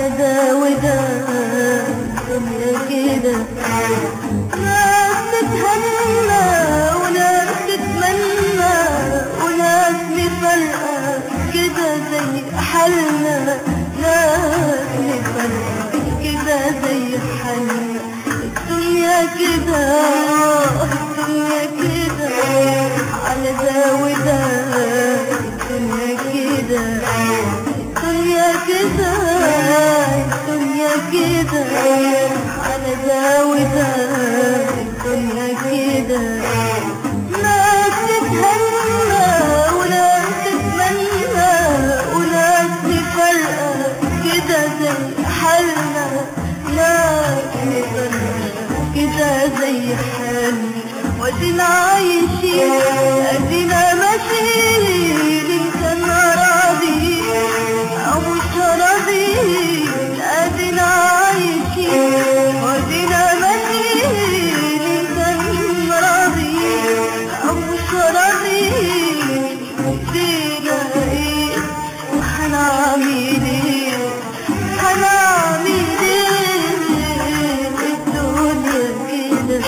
على ده وده الدنيا كده ناس تتهنى وناس تتمنى وناس مفرقة كده زي حالنا ناس مفرقة كده زي حالنا الدنيا كده الدنيا كده على ده وده الدنيا كده الدنيا كده الدنيا كده على ده وده الدنيا كده ناس تتهنى وناس تتمنى وناس مفرقة كده زي حالنا ناس مفرقة كده زي حالنا ودينا عايشين ادينا ماشيين ان كان راضي او مش راضي ادينا عايشين ودينا ماشيين ان كان راضي او مش راضي دينا ايه وحنعمل ايه حنعمل ايه الدنيا كده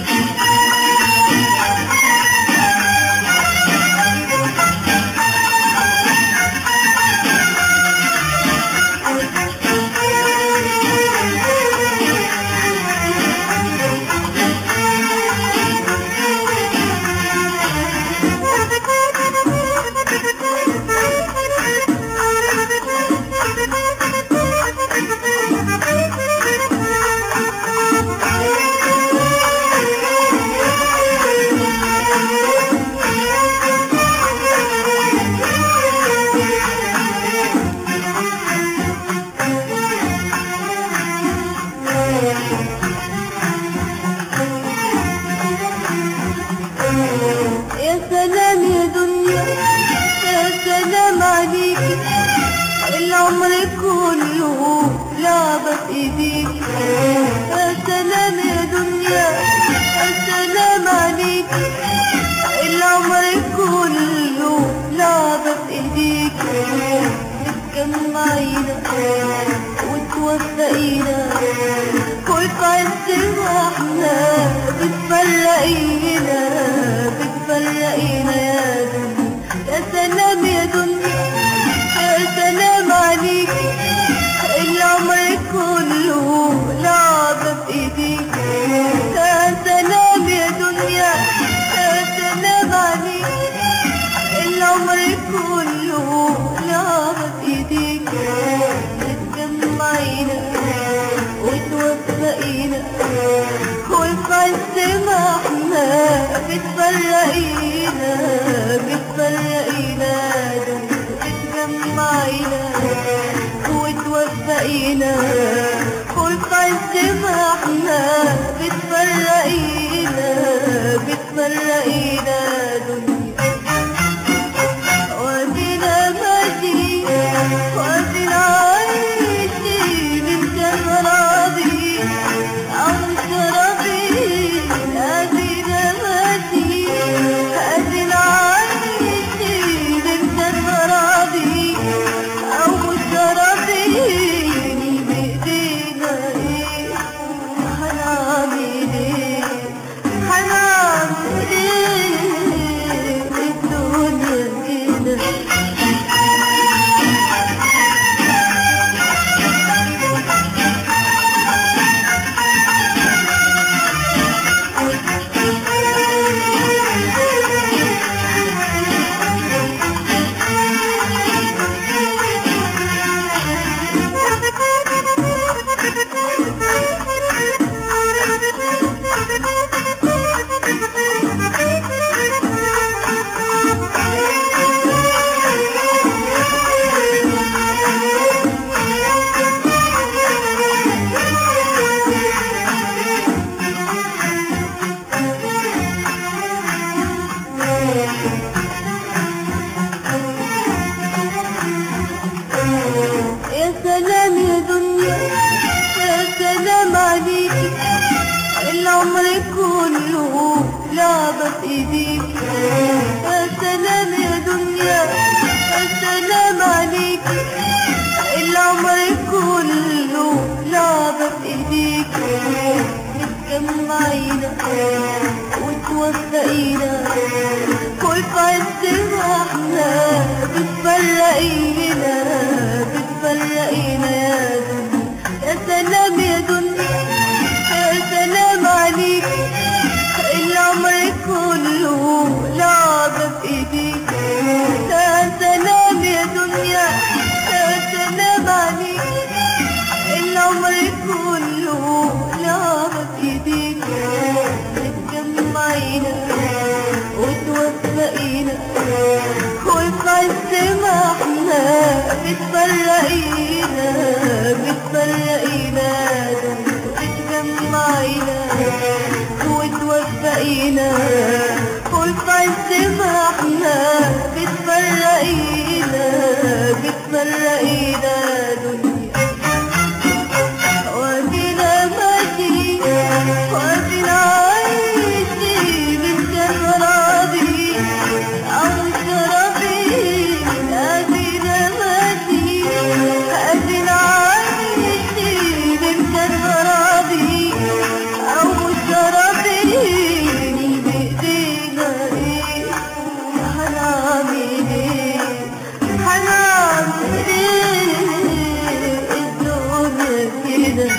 يا سلام يا دنيا يا سلام عليكي العمر كله لعبة في ايديك يا سلام يا دنيا يا سلام عليكي العمر كله لعبة في ايديك تتجمعينا وتوفقينا كل عز واحنا بتفرقينا بتفرقينا يا دنيا يا سلام يا دنيا يا سلام عليكي العمر كله لعبة في ايديك يا سلام يا دنيا يا سلام عليكي العمر كله لعبة في ايديك تتجمعينا وتوفقينا والقلب ما احنا بتفرقينا بتفرقينا تتجمعينا وتوفقينا والقلب ما احنا بتفرقينا بتفرقينا دنيا ودينا ماشي ودينا عايشين انت راضي او مش راضي ادينا ماشي ادينا عايشين انت راضي او مش راضي بايدينا ايه هنعمل ايه هنعمل ايه الدنيا كده يا سلام يا دنيا يا سلام عليكي العمر كله لعبة في ايديك يا سلام يا دنيا يا سلام عليكي العمر كله تجمعينا وتوفقينا كل عز ما احنا بتفرقينا بتفرقينا يا دنيا يا سلام يا دنيا يا سلام عليك العمر كله لعبة بإيديك يا سلام يا دنيا يا سلام عليك العمر كله لعبة بإيديك تجمعينا وتوفقينا كل عز ما احنا بتفرقينا بتفرقينا تجمعينا وتوفقينا كل عز ما احنا بتفرقينا بتفرقينا دنيا وادينا ماشي وادينا عايشي بالجنة راضي أو شرفي أدينا ماشي أدينا عايشي بالجنة راضي أو شرفي بإيدينا إيه هنعمل إيه هنعمل إيه الدنيا كده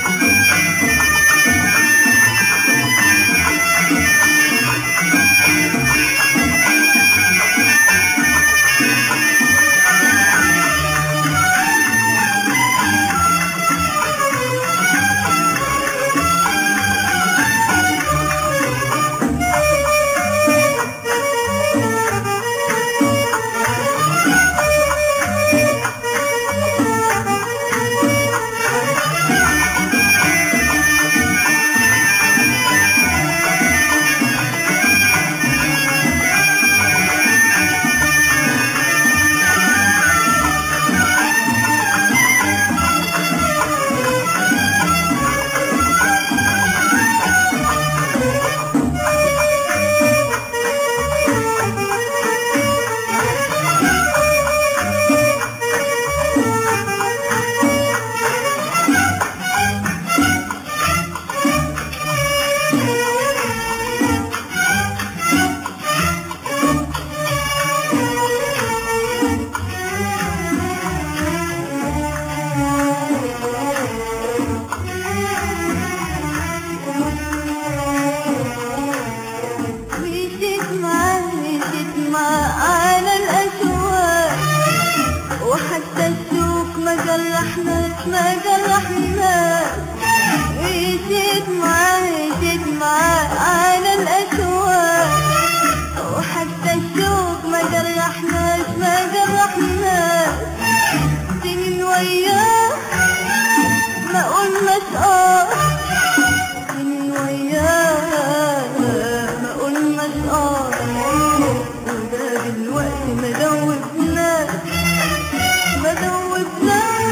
مشيت معاه مشيت معاه على الأشواق وحتى السوق ما جرحناش ما جرحناش مشيت معاه مشيت معاه على الأشواق وحتى السوق ما جرحناش ما جرحناش سنين وياه ما قلناش اه سنين وياه ما قلناش اه وده دلوقتي ما دوبناش ما دوبناش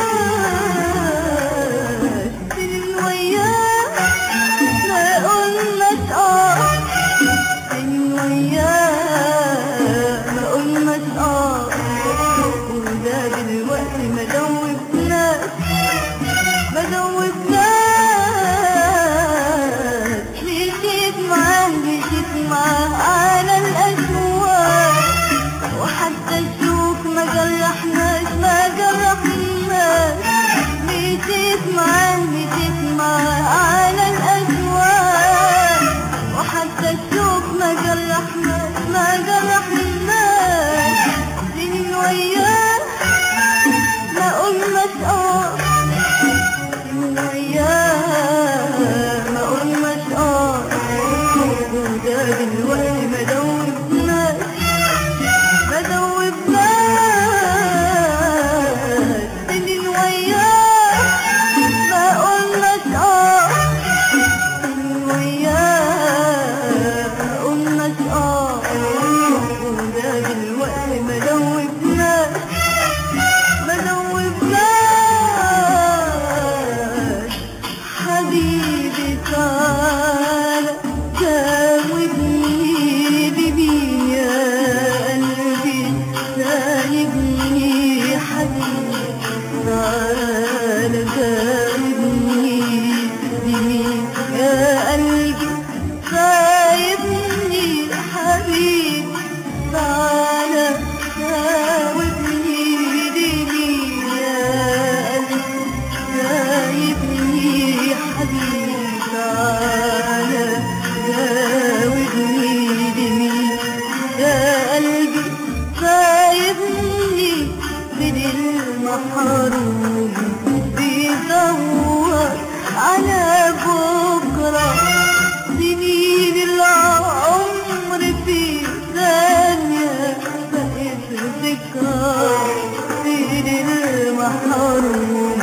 سنين وياه ما قلناش اه سنين وياه ما قلناش اه وده دلوقتي ما دوبناش ما دوبناش مشيت معاه مشيت معاه على الأشواق وحتى الشوك ما جرحناش ما جرحناش مشيت معاه مشيت معاه على الأشواق وحتى الشوك ما جرحناش ما جرحناش سنين وياه ما قلناش اه سنين وياه المحروم بيدور على بكرة سنين العمر في ثانية بقت ذكرى سنين المحروم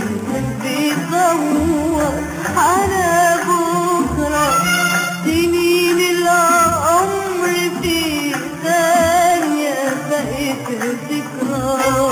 بيدور على بكرة سنين العمر في ثانية بقت ذكرى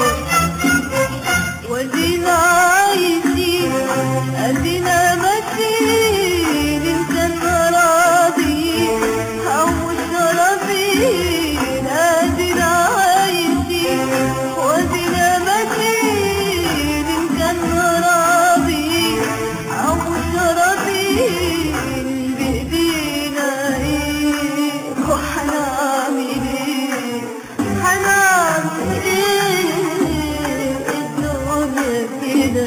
ودينا عايشين ادينا ماشيين انت راضي او مش راضيين ادينا عايشين ودينا ماشيين ان كان راضي او مش راضيين بايدينا ايه وحنعمل ايه حنعمل ايه الدنيا كده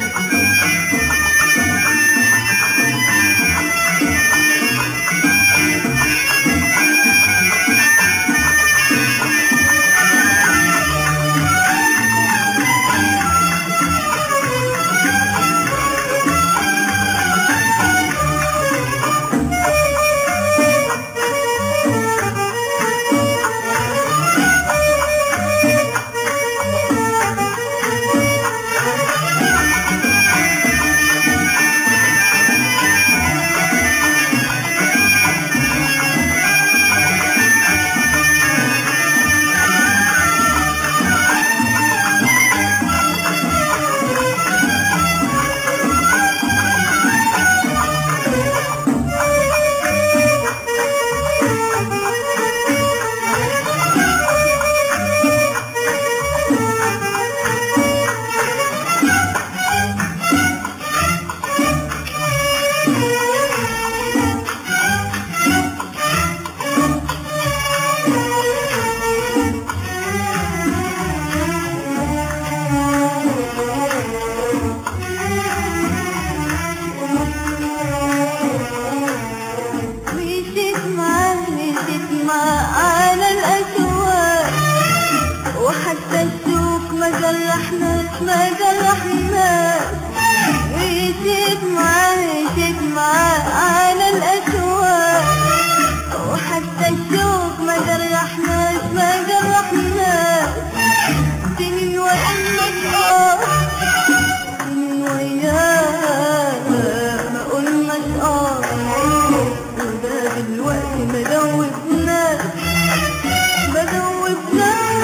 مشيت معاه مشيت معاه على الأسواق وحتى السوق ما جرحناش ما جرحناش مشيت معاه مشيت معاه على الأسواق وحتى السوق ما جرحناش ما جرحناش سنين وإنك آه سنين وياه ما قلناش آه وده دلوقتي ما دوبناش ما دوبناش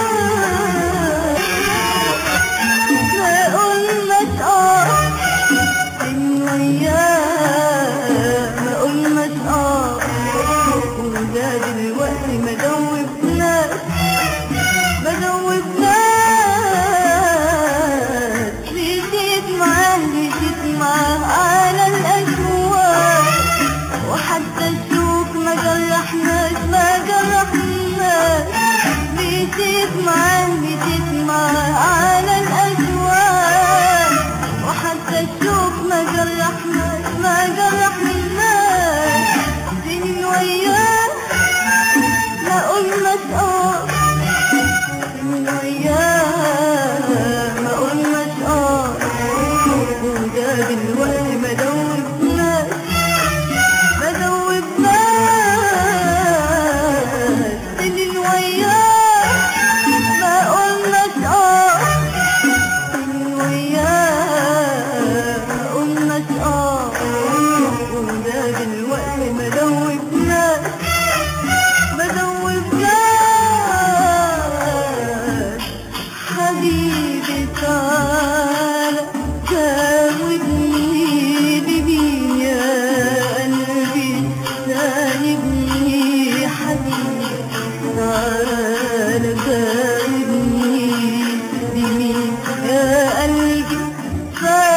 ما قلناش آه سنين وياه ما قلناش آه وده دلوقتي ما دوبناش ما دوبناش مشيت معاه مشيت معاه على الأسواق وحتى السوق ما جرحناش ما جرحناش مشيت معاه مشيت معاه على الأسواق وحتى السوق ما جرحناش ما جرحناش سنين وياه ما قلناش اه سنين وياه ما قلناش اه وده دلوقتي ما دوبناش ما دوبناش سنين وياه ما قلناش اه سنين وياه ما قلناش اه وده دلوقتي ما دوبناش ما دوبناش حبيبي تعالى جاوبني بمين يا قلبي سايبني حبيبي تعالى جاوبني بمين يا قلبي